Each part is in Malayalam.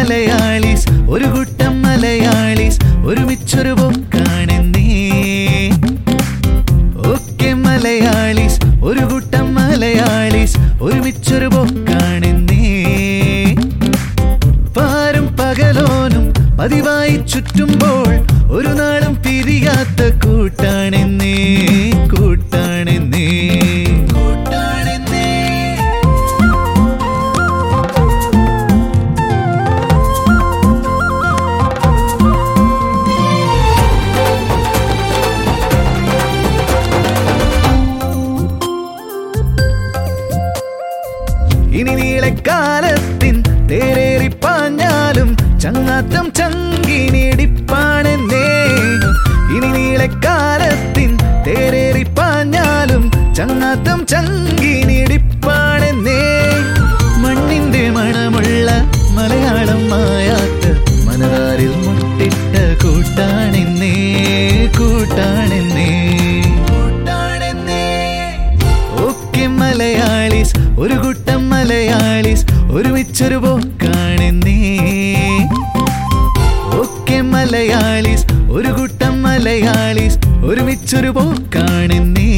മലയാളീസ് ഒരു കൂട്ടം മലയാളീസ് ഒരുമിച്ചൊരു പോക്കാണെന്നേ ഓക്കെ മലയാളീസ് ഒരു കൂട്ടം മലയാളീസ് ഒരുമിച്ചൊരു പോക്കാണെന്നേ പാരും പകലോനും പതിവായി ചുറ്റുമ്പോൾ ഒരു നാളും പിരിയാത്ത കൂട്ടാണെന്നേ കൂട്ടാണെന്നേ കൂട്ടാണെന്നേ ഇനി നീളക്കാലത്തിൻ തേരേറി പാഞ്ഞാലും ചങ്ങാത്തം ചങ്കിനിടിപ്പാണെന്നേ ഇനി നീളക്കാലത്തിൻ തേരേറി പാഞ്ഞാലും ചങ്ങാത്തം ചങ്കിനിടിപ്പാണെന്നേ മണ്ണിന്റെ മണമുള്ള മലയാളം മായാത്ത മനതാരിൽ മുട്ടിട്ട കൂട്ടാണെന്നേ കൂട്ടാണെന്നേ കൂട്ടാണെന്നേ ഓക്കെ മലയാളീസ് ഒരു കൂട്ടം മലയാളീസ് ഒരുമിച്ചൊരു പോക്കാണെന്നേ ഓക്കെ മലയാളീസ് ഒരു കൂട്ടം മലയാളീസ് ഒരുമിച്ചൊരു പോക്കാണെന്നേ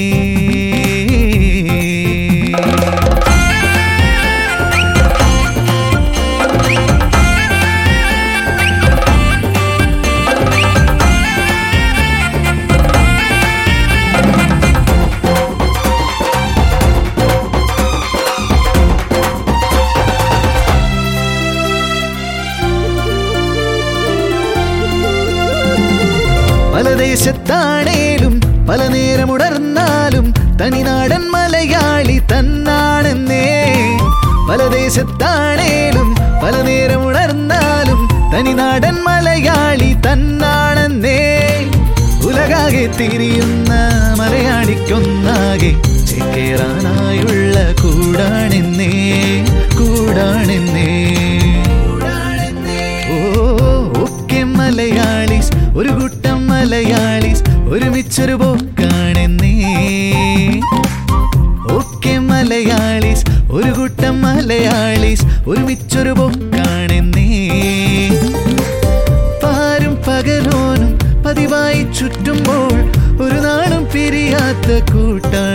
പല ദേശത്താണേലും പല നേരമുണർന്നാലും തനിനാടൻ മലയാളി തന്നാണെന്നേ പല ദേശത്താണേലും പല നേരമുണർന്നാലും തനിനാടൻ മലയാളി തന്നാണെന്നേ ഉലകാകെ തിരിയുന്ന മലയാളിക്കൊന്നാകെ ചേക്കേറാനായുള്ള കൂടാണെന്നേ കൂടാണെന്നേ ഓ ഓക്കെ മലയാളീസ് ഒരു കൂട്ടം മലയാളീസ് ഒരുമിച്ചൊരു പോക്കാണെന്നേ ഓക്കെ മലയാളീസ് ഒരു കൂട്ടം മലയാളീസ് ഒരുമിച്ചൊരു പോക്കാണെന്നേ പാരും പകലോനും പതിവായി ചുറ്റുമ്പോൾ ഒരു നാളും പിരിയാത്ത കൂട്ടാണ്